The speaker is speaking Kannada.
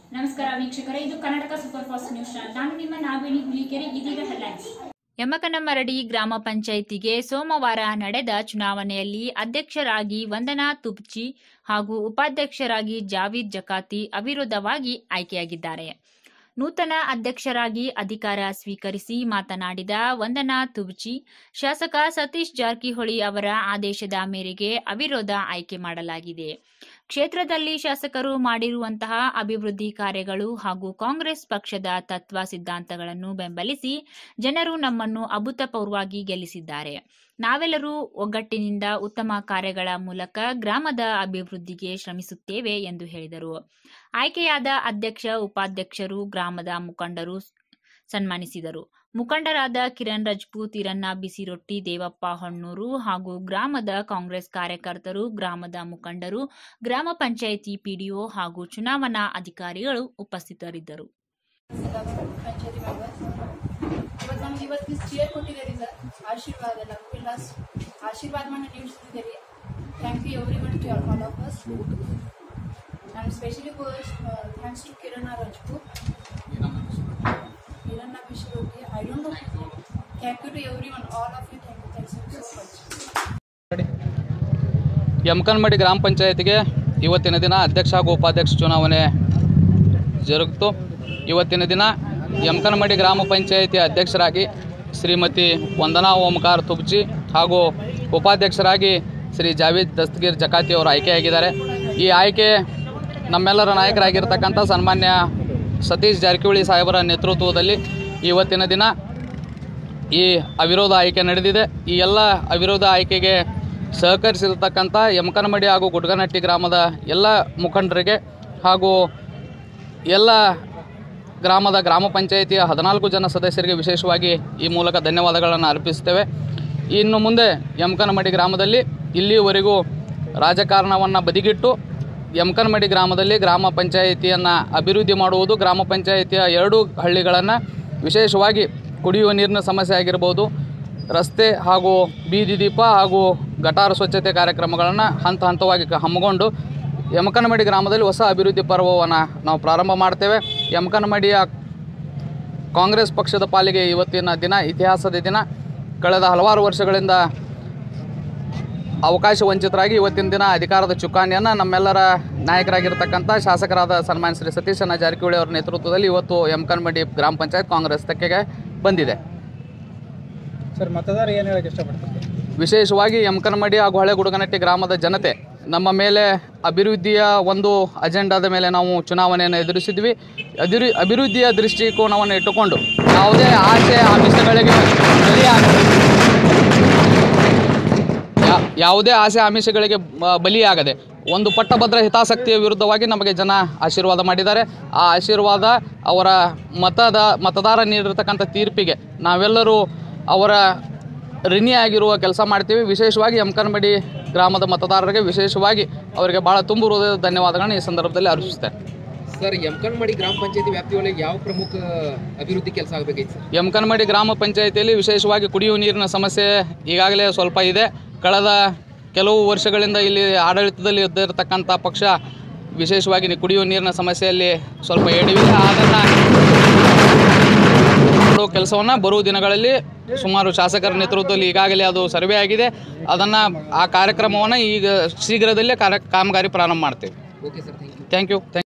ನಮಸ್ಕಾರ ವೀಕ್ಷಕರೇ ಇದು Karnataka super fast news channel ನಾನು ನಿಮ್ಮ ನಾಗವೇಣಿ ಹುಲಿಕೆರೆ ಇದೀಗ ಹೆಡ್ಲೈನ್ಸ್ ಯಮಕನಮರಡಿ ಗ್ರಾಮ ಪಂಚಾಯಿತಿಗೆ ಸೋಮವಾರ ನಡೆದ ಚುನಾವಣೆಯಲ್ಲಿ ಅಧ್ಯಕ್ಷರಾಗಿ ವಂದನಾ ತುಪ್ಚಿ ಹಾಗೂ ಉಪಾಧ್ಯಕ್ಷರಾಗಿ ಜಾವೀದ್ ಜಕಾತಿ ಅವಿರೋಧವಾಗಿ ಆಯ್ಕೆಯಾಗಿದ್ದಾರೆ ನೂತನ ಅಧ್ಯಕ್ಷರಾಗಿ ಅಧಿಕಾರ ಸ್ವೀಕರಿಸಿ ಮಾತನಾಡಿದ ವಂದನಾ ತುಬ್ಚಿ ಶಾಸಕ ಸತೀಶ್ ಜಾರಕಿಹೊಳಿ ಅವರ ಆದೇಶದ ಮೇರೆಗೆ ಅವಿರೋಧ ಆಯ್ಕೆ ಮಾಡಲಾಗಿದೆ ಕ್ಷೇತ್ರದಲ್ಲಿ ಶಾಸಕರು ಮಾಡಿರುವಂತಹ ಅಭಿವೃದ್ಧಿ ಕಾರ್ಯಗಳು ಹಾಗೂ ಕಾಂಗ್ರೆಸ್ ಪಕ್ಷದ ತತ್ವ ಸಿದ್ಧಾಂತಗಳನ್ನು ಬೆಂಬಲಿಸಿ ಜನರು ನಮ್ಮನ್ನು ಅಭೂತಪೂರ್ವವಾಗಿ ಗೆಲ್ಲಿಸಿದ್ದಾರೆ ನಾವೆಲ್ಲರೂ ಒಗ್ಗಟ್ಟಿನಿಂದ ಉತ್ತಮ ಕಾರ್ಯಗಳ ಮೂಲಕ ಗ್ರಾಮದ ಅಭಿವೃದ್ಧಿಗೆ ಶ್ರಮಿಸುತ್ತೇವೆ ಎಂದು ಹೇಳಿದರು ಆಯ್ಕೆಯಾದ ಅಧ್ಯಕ್ಷ ಉಪಾಧ್ಯಕ್ಷರು ಗ್ರಾಮದ ಮುಖಂಡರು ಸನ್ಮಾನಿಸಿದರು ಮುಖಂಡರಾದ ಕಿರಣ್ ರಜಪೂತ್ ಈರಣ್ಣ ಬಿಸಿರೊಟ್ಟಿ ದೇವಪ್ಪ ಹೊಣ್ಣೂರು ಹಾಗೂ ಗ್ರಾಮದ ಕಾಂಗ್ರೆಸ್ ಕಾರ್ಯಕರ್ತರು ಗ್ರಾಮದ ಮುಖಂಡರು ಗ್ರಾಮ ಪಂಚಾಯಿತಿ ಪಿಡಿಒ ಹಾಗೂ ಚುನಾವಣಾ ಅಧಿಕಾರಿಗಳು ಉಪಸ್ಥಿತರಿದ್ದರು ಪಂಚಾಯತಿ ಮೆಂಬರ್ಸ್ ಇವತ್ತು ನಮ್ಗೆ ಇವತ್ತು ನೀವು ಚೇರ್ ಕೊಟ್ಟಿದ್ದೀರಿ ಸರ್ ಆಶೀರ್ವಾದ ಎಲ್ಲ ಎಲ್ಲ ಆಶೀರ್ವಾದವನ್ನು ನೀಡಿಸ್ತಿದ್ದೀರಿ thank you everyone to all of us and specially thanks to Kiran Rajput Kiran ಬಿಶಿರೋಗಿ I don't know thank you to everyone all of you thank you thanks so much Yamakanmardi ಗ್ರಾಮ ಪಂಚಾಯತಿಗೆ ಇವತ್ತಿನ ದಿನ ಅಧ್ಯಕ್ಷ ಹಾಗೂ ಉಪಾಧ್ಯಕ್ಷ ಚುನಾವಣೆ ಜರುಗಿತು ಇವತ್ತಿನ ದಿನ ಯಮಕನ್ಮಡಿ ಗ್ರಾಮ ಪಂಚಾಯತಿ ಅಧ್ಯಕ್ಷರಾಗಿ ಶ್ರೀಮತಿ ವಂದನಾ ಓಂಕಾರ ತುಬ್ಜಿ ಹಾಗೂ ಉಪಾಧ್ಯಕ್ಷರಾಗಿ ಶ್ರೀ ಜಾವೀದ್ ದಸ್ತಗೀರ್ ಜಕಾತಿ ಅವರು ಆಯ್ಕೆಯಾಗಿದ್ದಾರೆ ಈ ಆಯ್ಕೆ ನಮ್ಮೆಲ್ಲರ ನಾಯಕರಾಗಿರ್ತಕ್ಕಂಥ ಸನ್ಮಾನ್ಯ ಸತೀಶ್ ಜಾರಕಿಹೊಳಿ ಸಾಹೇಬರ ನೇತೃತ್ವದಲ್ಲಿ ಇವತ್ತಿನ ದಿನ ಈ ಅವಿರೋಧ ಆಯ್ಕೆ ನಡೆದಿದೆ ಈ ಎಲ್ಲ ಅವಿರೋಧ ಆಯ್ಕೆಗೆ ಸಹಕರಿಸಿರ್ತಕ್ಕಂಥ ಯಮಕನಮಡಿ ಹಾಗೂ ಗುಡ್ಗನಟ್ಟಿ ಗ್ರಾಮದ ಎಲ್ಲ ಮುಖಂಡರಿಗೆ ಹಾಗೂ ಎಲ್ಲ ಗ್ರಾಮದ ಗ್ರಾಮ ಪಂಚಾಯಿತಿಯ ಹದಿನಾಲ್ಕು ಜನ ಸದಸ್ಯರಿಗೆ ವಿಶೇಷವಾಗಿ ಈ ಮೂಲಕ ಧನ್ಯವಾದಗಳನ್ನು ಅರ್ಪಿಸ್ತೇವೆ ಇನ್ನು ಮುಂದೆ ಯಮಕನಮಡಿ ಗ್ರಾಮದಲ್ಲಿ ಇಲ್ಲಿಯವರೆಗೂ ರಾಜಕಾರಣವನ್ನು ಬದಿಗಿಟ್ಟು ಯಮಕನಮಡಿ ಗ್ರಾಮದಲ್ಲಿ ಗ್ರಾಮ ಪಂಚಾಯಿತಿಯನ್ನು ಅಭಿವೃದ್ಧಿ ಮಾಡುವುದು ಗ್ರಾಮ ಪಂಚಾಯಿತಿಯ ಎರಡು ಹಳ್ಳಿಗಳನ್ನು ವಿಶೇಷವಾಗಿ ಕುಡಿಯುವ ನೀರಿನ ಸಮಸ್ಯೆ ಆಗಿರ್ಬೋದು ರಸ್ತೆ ಹಾಗೂ ಬೀದಿ ದೀಪ ಹಾಗೂ ಗಟಾರ ಸ್ವಚ್ಛತೆ ಕಾರ್ಯಕ್ರಮಗಳನ್ನು ಹಂತ ಹಂತವಾಗಿ ಕ- ಹಮ್ಮಿಕೊಂಡು ಯಮಕನಮಡಿ ಗ್ರಾಮದಲ್ಲಿ ಹೊಸ ಅಭಿವೃದ್ಧಿ ಪರ್ವವನ್ನು ನಾವು ಪ್ರಾರಂಭ ಮಾಡ್ತೇವೆ ಯಮಕನಮಡಿಯ ಕಾಂಗ್ರೆಸ್ ಪಕ್ಷದ ಪಾಲಿಗೆ ಇವತ್ತಿನ ದಿನ ಇತಿಹಾಸದ ದಿನ ಕಳೆದ ಹಲವಾರು ವರ್ಷಗಳಿಂದ ಅವಕಾಶ ವಂಚಿತರಾಗಿ ಇವತ್ತಿನ ದಿನ ಅಧಿಕಾರದ ಚುಕ್ಕಾಣಿಯನ್ನು ನಮ್ಮೆಲ್ಲರ ನಾಯಕರಾಗಿರ್ತಕ್ಕಂಥ ಶಾಸಕರಾದ ಸನ್ಮಾನ್ಯ ಶ್ರೀ ಸತೀಶಣ್ಣ ಜಾರಕಿಹೊಳಿ ಅವರ ನೇತೃತ್ವದಲ್ಲಿ ಇವತ್ತು ಯಮಕನ್ಮಡಿ ಗ್ರಾಮ ಪಂಚಾಯತ್ ಕಾಂಗ್ರೆಸ್ ತೆಕ್ಕೆಗೆ ಬಂದಿದೆ ಸರ್ ಮತದಾರ ಏನು ಹೇಳಕ್ಕೆ ಇಷ್ಟಪಡ್ತಾರೆ ವಿಶೇಷವಾಗಿ ಯಮಕನಮಡಿ ಹಾಗೂ ಹಳೆ ಗುಡುಗನಟ್ಟಿ ಗ್ರಾಮದ ಜನತೆ ನಮ್ಮ ಮೇಲೆ ಅಭಿವೃದ್ಧಿಯ ಒಂದು ಅಜೆಂಡಾದ ಮೇಲೆ ನಾವು ಚುನಾವಣೆಯನ್ನು ಎದುರಿಸಿದ್ವಿ ಅಭಿವೃ ಅಭಿವೃದ್ಧಿಯ ದೃಷ್ಟಿಕೋನವನ್ನು ಇಟ್ಟುಕೊಂಡು ಯಾವುದೇ ಆಸೆ ಆಮಿಷಗಳಿಗೆ ಬಲಿಯಾಗದೆ ಯಾ- ಯಾವುದೇ ಆಸೆ ಆಮಿಷಗಳಿಗೆ ಬ- ಬಲಿಯಾಗದೆ ಒಂದು ಪಟ್ಟಭದ್ರ ಹಿತಾಸಕ್ತಿಯ ವಿರುದ್ಧವಾಗಿ ನಮಗೆ ಜನ ಆಶೀರ್ವಾದ ಮಾಡಿದ್ದಾರೆ ಆ ಆಶೀರ್ವಾದ ಅವರ ಮತದ ಮತದಾರ ನೀಡಿರ್ತಕ್ಕಂಥ ತೀರ್ಪಿಗೆ ನಾವೆಲ್ಲರೂ ಅವರ ಋಣಿಯಾಗಿರುವ ಕೆಲಸ ಮಾಡ್ತೀವಿ ವಿಶೇಷವಾಗಿ ಯಮಕನಮಡಿ ಗ್ರಾಮದ ಮತದಾರರಿಗೆ ವಿಶೇಷವಾಗಿ ಅವರಿಗೆ ಭಾಳ ತುಂಬು ಹೃದಯದ ಧನ್ಯವಾದಗಳನ್ನು ಈ ಸಂದರ್ಭದಲ್ಲಿ ಅರ್ಪಿಸ್ತೇನೆ ಸರ್ ಯಮಕನ್ಮಡಿ ಗ್ರಾಮ ಪಂಚಾಯತಿ ವ್ಯಾಪ್ತಿಯೊಳಗೆ ಯಾವ ಪ್ರಮುಖ ಅಭಿವೃದ್ಧಿ ಕೆಲಸ ಆಗಬೇಕೈತಿ ಸರ್ ಯಮಕನಮಡಿ ಗ್ರಾಮ ಪಂಚಾಯಿತಿಯಲ್ಲಿ ವಿಶೇಷವಾಗಿ ಕುಡಿಯುವ ನೀರಿನ ಸಮಸ್ಯೆ ಈಗಾಗಲೇ ಸ್ವಲ್ಪ ಇದೆ ಕಳೆದ ಕೆಲವು ವರ್ಷಗಳಿಂದ ಇಲ್ಲಿ ಆಡಳಿತದಲ್ಲಿ ಇದ್ದಿರತಕ್ಕಂಥ ಪಕ್ಷ ವಿಶೇಷವಾಗಿ ನಿ- ಕುಡಿಯುವ ನೀರಿನ ಸಮಸ್ಯೆಯಲ್ಲಿ ಸ್ವಲ್ಪ ಎಡವಿದೆ ಅದನ್ನು ಮಾಡೋ ಕೆಲಸವನ್ನು ಬರುವ ದಿನಗಳಲ್ಲಿ ಸುಮಾರು ಶಾಸಕರ ನೇತೃತ್ವದಲ್ಲಿ ಈಗಾಗಲೇ ಅದು ಸರ್ವೆ ಆಗಿದೆ ಅದನ್ನು ಆ ಕಾರ್ಯಕ್ರಮವನ್ನು ಈಗ ಶೀಘ್ರದಲ್ಲೇ ಕಾರ್ಯ ಕಾಮಗಾರಿ ಪ್ರಾರಂಭ ಮಾಡ್ತೇವೆ okay sir thank you thank you thank